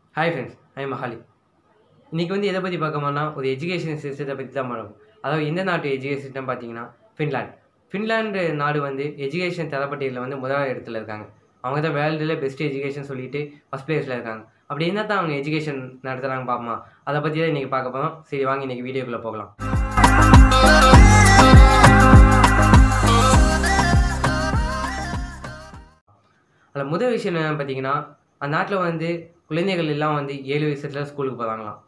hi friends I மஹாலி இன்றைக்கி வந்து எதை பற்றி பார்க்கணும்னா ஒரு எஜுகேஷன் சிஸ்டத்தை பற்றி தான் பார்க்கணும் அதாவது எந்த நாட்டு எஜுகேஷன் சிஸ்டம் பார்த்தீங்கன்னா ஃபின்லாண்ட் ஃபின்லாண்டு நாடு வந்து எஜுகேஷன் தரப்பட்டியலில் வந்து முதல் இடத்துல இருக்காங்க அவங்க தான் வேர்ல்டில் பெஸ்ட் எஜுகேஷன் சொல்லிட்டு ஃபஸ்ட் பிளேஸில் இருக்காங்க அப்படி என்ன தான் அவங்க எஜுகேஷன் நடத்துகிறாங்க பார்ப்போமா அதை பற்றி தான் இன்றைக்கி பார்க்க போகிறோம் சரி வாங்க இன்றைக்கி வீடியோக்குள்ளே போகலாம் அதில் முதல் விஷயம் என்ன பார்த்தீங்கன்னா அந்த நாட்டில் வந்து குழந்தைகள் எல்லாம் வந்து ஏழு வயசுல ஸ்கூலுக்கு போகிறாங்களாம்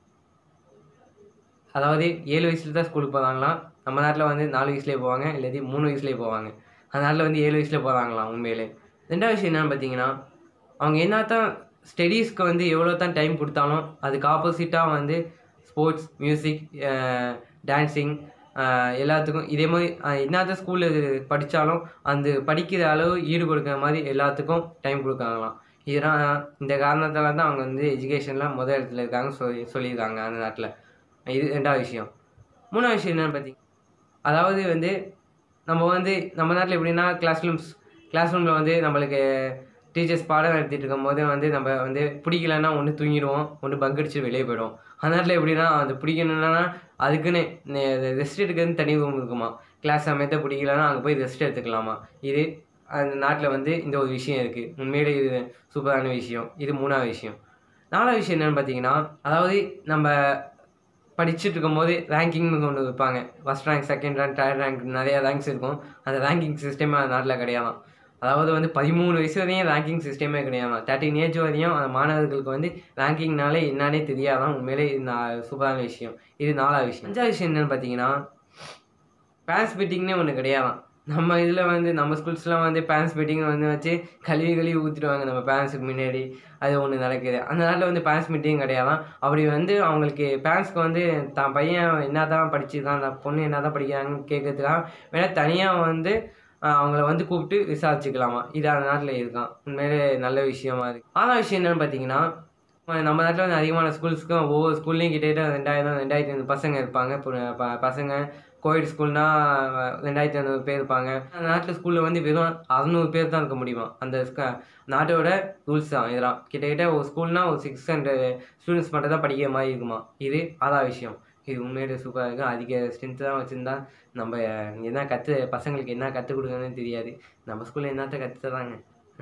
அதாவது ஏழு வயசுல தான் ஸ்கூலுக்கு போகிறாங்களாம் நம்ம நாட்டில் வந்து நாலு வயசுலேயே போவாங்க இல்லாட்டி மூணு வயசுலேயே போவாங்க அந்த நாட்டில் வந்து ஏழு வயசுல போகிறாங்களாம் உண்மையிலே ரெண்டாவது விஷயம் என்னன்னு பார்த்தீங்கன்னா அவங்க என்ன தான் ஸ்டடீஸ்க்கு வந்து எவ்வளோ தான் டைம் கொடுத்தாலும் அதுக்கு ஆப்போசிட்டாக வந்து ஸ்போர்ட்ஸ் மியூசிக் டான்ஸிங் எல்லாத்துக்கும் இதே மாதிரி என்னதான் ஸ்கூலில் படித்தாலும் அந்த படிக்கிற அளவு ஈடு கொடுக்குற மாதிரி எல்லாத்துக்கும் டைம் கொடுக்காங்களாம் இதெல்லாம் இந்த காரணத்தால் தான் அவங்க வந்து எஜுகேஷனில் முதல் இடத்துல இருக்காங்க சொல்லி சொல்லியிருக்காங்க அந்த நாட்டில் இது ரெண்டாவது விஷயம் மூணாவது விஷயம் என்னென்னு பார்த்தீங்க அதாவது வந்து நம்ம வந்து நம்ம நாட்டில் எப்படின்னா கிளாஸ் ரூம்ஸ் கிளாஸ் ரூமில் வந்து நம்மளுக்கு டீச்சர்ஸ் பாடம் நடத்திட்டு இருக்கும் போது வந்து நம்ம வந்து பிடிக்கலன்னா ஒன்று தூங்கிடுவோம் ஒன்று பங்க் அடிச்சு வெளியே போயிடுவோம் அந்த நாட்டில் எப்படின்னா அது பிடிக்கணும்னா அதுக்குன்னு ரெஸ்ட் எடுக்கிறது தனி ரூம் இருக்குமா கிளாஸ் சமயத்தை பிடிக்கலன்னா அங்கே போய் ரெஸ்ட் எடுத்துக்கலாமா இது அந்த நாட்டில் வந்து இந்த ஒரு விஷயம் இருக்குது உண்மையிலே இது சூப்பரான விஷயம் இது மூணாவது விஷயம் நாலாவது விஷயம் என்னென்னு பார்த்தீங்கன்னா அதாவது நம்ம படிச்சுட்டு இருக்கும்போது ரேங்கிங்னு ஒன்று வைப்பாங்க first rank second rank third rank நிறைய ரேங்க்ஸ் இருக்கும் அந்த ரேங்கிங் சிஸ்டமே அந்த நாட்டில் கிடையாதாம் அதாவது வந்து பதிமூணு வயசு வரையும் ரேங்கிங் சிஸ்டமே கிடையாதாம் தேர்ட்டின் ஏஜ் வரையும் அந்த மாணவர்களுக்கு வந்து ரேங்கிங்னாலே என்னன்னே தெரியாதான் உண்மையிலே இது நான் சூப்பரான விஷயம் இது நாலாவது விஷயம் அஞ்சாவது விஷயம் என்னென்னு பார்த்தீங்கன்னா பேரண்ட்ஸ் மீட்டிங்னே ஒன்று கிடையாதாம் நம்ம இதில் வந்து நம்ம ஸ்கூல்ஸ்லாம் வந்து பேரண்ட்ஸ் மீட்டிங் வந்து வச்சு கழுவி கழுவி ஊற்றிடுவாங்க நம்ம பேரண்ட்ஸுக்கு முன்னாடி அது ஒன்று நடக்குது அந்த நாட்டில் வந்து பேரண்ட்ஸ் மீட்டிங் கிடையாதான் அப்படி வந்து அவங்களுக்கு பேரண்ட்ஸ்க்கு வந்து தான் பையன் என்ன தான் படிச்சிருக்கான் அந்த பொண்ணு என்ன தான் படிக்கிறாங்கன்னு கேட்கறதுக்காக வேணால் தனியாக வந்து அவங்கள வந்து கூப்பிட்டு விசாரிச்சுக்கலாமா இது அந்த நாட்டில் இருக்கான் உண்மையிலே நல்ல விஷயமா இருக்குது ஆறாவது விஷயம் என்னென்னு பார்த்தீங்கன்னா நம்ம நாட்டில் வந்து அதிகமான ஸ்கூல்ஸ்க்கும் ஒவ்வொரு ஸ்கூல்லையும் கிட்டத்தட்ட ரெண்டாயிரம் ரெண்டாயிரத்தி ஐநூறு பசங்க இருப்பாங்க பசங்க கோவிட் ஸ்கூல்னா ரெண்டாயிரத்தி ஐநூறு பேர் இருப்பாங்க அந்த நாட்டில் ஸ்கூலில் வந்து வெறும் அறநூறு பேர் தான் இருக்க முடியுமா அந்த நாட்டோட ரூல்ஸ் தான் இதெல்லாம் கிட்டத்தட்ட ஒரு ஸ்கூல்னால் ஒரு சிக்ஸ் ஹண்ட்ரட் ஸ்டூடெண்ட்ஸ் மட்டும் தான் படிக்கிற மாதிரி இருக்குமா இது ஆறா விஷயம் இது உண்மையிலே சூப்பராக இருக்கும் அதிக ஸ்ட்ரென்த்து தான் வச்சுருந்தா நம்ம என்ன கற்று பசங்களுக்கு என்ன கற்றுக் கொடுக்கணும்னு தெரியாது நம்ம ஸ்கூலில் என்னத்த கற்று தராங்க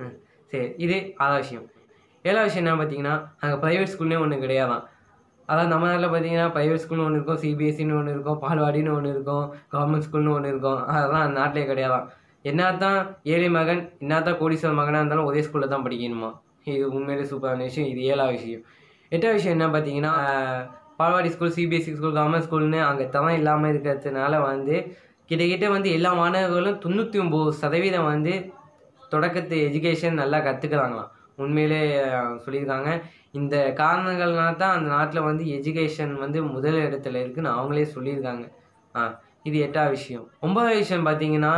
சரி இது ஆறாவது விஷயம் ஏழாவது விஷயம் என்ன பார்த்தீங்கன்னா அங்கே ப்ரைவேட் ஸ்கூல்னே ஒன்று கிடையாதான் அதாவது நம்ம நாட்டில் பார்த்தீங்கன்னா ப்ரைவேட் ஸ்கூல்னு ஒன்று இருக்கும் சிபிஎஸ்சின்னு ஒன்று இருக்கும் பால்வாடின்னு ஒன்று இருக்கும் கவர்மெண்ட் ஸ்கூல்னு ஒன்று இருக்கும் அதெல்லாம் அந்த நாட்டிலே கிடையாதான் என்ன தான் ஏழை மகன் என்ன தான் கோடீஸ்வரர் மகனாக இருந்தாலும் ஒரே ஸ்கூலில் தான் படிக்கணுமா இது உண்மையிலே சூப்பரான விஷயம் இது ஏழாவது விஷயம் எட்டாவது விஷயம் என்ன பார்த்தீங்கன்னா balwadi school CBSE school government ஸ்கூல்னு அங்கே தரம் இல்லாமல் இருக்கிறதுனால வந்து கிட்டக்கிட்ட வந்து எல்லா மாணவர்களும் தொண்ணூற்றி ஒம்பது சதவீதம் வந்து தொடக்கத்து எஜுகேஷன் நல்லா கற்றுக்குறாங்களாம் உண்மையிலே சொல்லியிருக்காங்க இந்த காரணங்கள்னால தான் அந்த நாட்டில் வந்து எஜுகேஷன் வந்து முதல் இடத்துல இருக்குன்னு அவங்களே சொல்லியிருக்காங்க ஆ இது எட்டாவது விஷயம் ஒன்பதாவது விஷயம் பார்த்தீங்கன்னா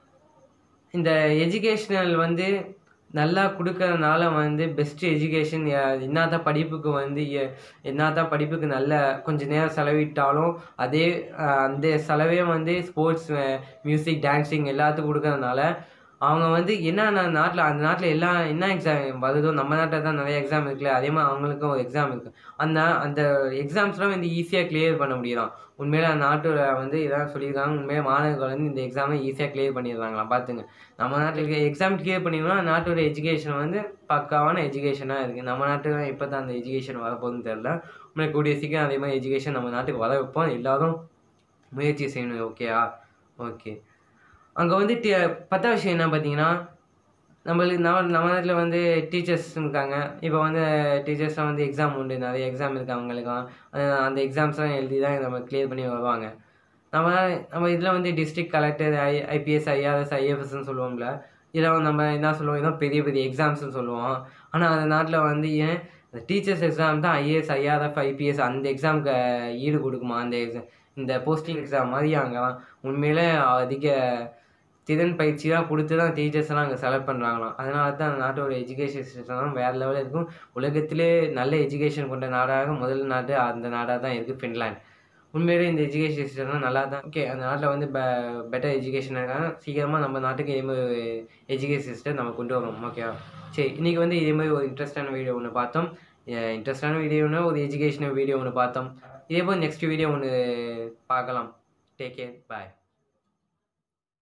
இந்த எஜுகேஷனல் வந்து நல்லா கொடுக்கறதுனால வந்து பெஸ்ட்டு எஜுகேஷன் என்ன தான் படிப்புக்கு வந்து என்ன தான் படிப்புக்கு நல்ல கொஞ்சம் நேரம் செலவிட்டாலும் அதே அந்த செலவே வந்து ஸ்போர்ட்ஸ் மியூசிக் டான்ஸிங் எல்லாத்துக்கும் கொடுக்கறதுனால அவங்க வந்து என்ன நாட்டில் அந்த நாட்டில் எல்லா என்ன எக்ஸாம் வருதோ நம்ம நாட்டில் தான் நிறைய எக்ஸாம் இருக்குல்ல அதே மாதிரி அவங்களுக்கும் ஒரு எக்ஸாம் இருக்குது அந்த அந்த எக்ஸாம்ஸ்லாம் வந்து ஈஸியாக கிளியர் பண்ண முடியலாம் உண்மையிலே அந்த நாட்டில் வந்து இதான் சொல்லியிருக்காங்க உண்மையாக மாணவர்கள் வந்து இந்த எக்ஸாமை ஈஸியாக கிளியர் பண்ணிடுறாங்களா பார்த்துங்க நம்ம நாட்டில் இருக்க எக்ஸாம் கிளியர் பண்ணிடுவோம் நாட்டோட எஜுகேஷன் வந்து பக்காவான எஜுகேஷனாக இருக்குது நம்ம நாட்டில் இப்போ தான் அந்த எஜுகேஷன் வரப்போகுதுன்னு தெரில உண்மையை கூடிய சீக்கிரம் அதே மாதிரி எஜுகேஷன் நம்ம நாட்டுக்கு வர வைப்போம் எல்லோரும் முயற்சி செய்யணும் ஓகேயா ஓகே அங்கே வந்து டி பத்தாவது விஷயம் என்ன பார்த்தீங்கன்னா நம்மளுக்கு நம்ம நம்ம நாட்டில் வந்து டீச்சர்ஸ் இருக்காங்க இப்போ வந்து டீச்சர்ஸ்லாம் வந்து எக்ஸாம் உண்டு நிறைய எக்ஸாம் இருக்குது அவங்களுக்கும் அந்த எக்ஸாம்ஸ்லாம் எழுதி தான் நம்ம கிளியர் பண்ணி வருவாங்க நம்ம நம்ம இதில் வந்து district collector I IPS IRS ஐஎஃப்எஸ்ன்னு சொல்லுவோம்ல இதில் நம்ம என்ன சொல்லுவோம் இதெல்லாம் பெரிய பெரிய எக்ஸாம்ஸ்னு சொல்லுவோம் ஆனால் அந்த நாட்டில் வந்து ஏன் இந்த டீச்சர்ஸ் எக்ஸாம் தான் ஐஏஎஸ் ஐஆர்எஃப் ஐபிஎஸ் அந்த எக்ஸாமுக்கு ஈடு கொடுக்குமா அந்த எக்ஸாம் இந்த போஸ்டிங் எக்ஸாம் மாதிரி அங்கெல்லாம் உண்மையிலே அதிக திறன் பயிற்சியாக கொடுத்து தான் டீச்சர்ஸ்லாம் அங்கே செலக்ட் பண்ணுறாங்களாம் அதனால தான் அந்த நாட்டோட எஜுகேஷன் சிஸ்டம் வேறு லெவலில் இருக்கும் உலகத்திலே நல்ல எஜுகேஷன் கொண்ட நாடாக முதல் நாடு அந்த நாடாக தான் இருக்குது ஃபின்லாண்ட் உண்மையிலே இந்த எஜுகேஷன் சிஸ்டம் நல்லா தான் ஓகே அந்த நாட்டில் வந்து பெ பெட்டர் எஜுகேஷன் இருக்காங்க சீக்கிரமாக நம்ம நாட்டுக்கு இதே மாதிரி எஜுகேஷன் சிஸ்டம் நம்ம கொண்டு வரோம் ஓகேவா சரி இன்றைக்கி வந்து இதே மாதிரி ஒரு இன்ட்ரெஸ்டான வீடியோ ஒன்று பார்த்தோம் இன்ட்ரெஸ்டான வீடியோன்னு ஒரு எஜுகேஷனல் வீடியோ ஒன்று பார்த்தோம் இதே போல் நெக்ஸ்ட் வீடியோ ஒன்று பார்க்கலாம் டேக் கேர் பாய்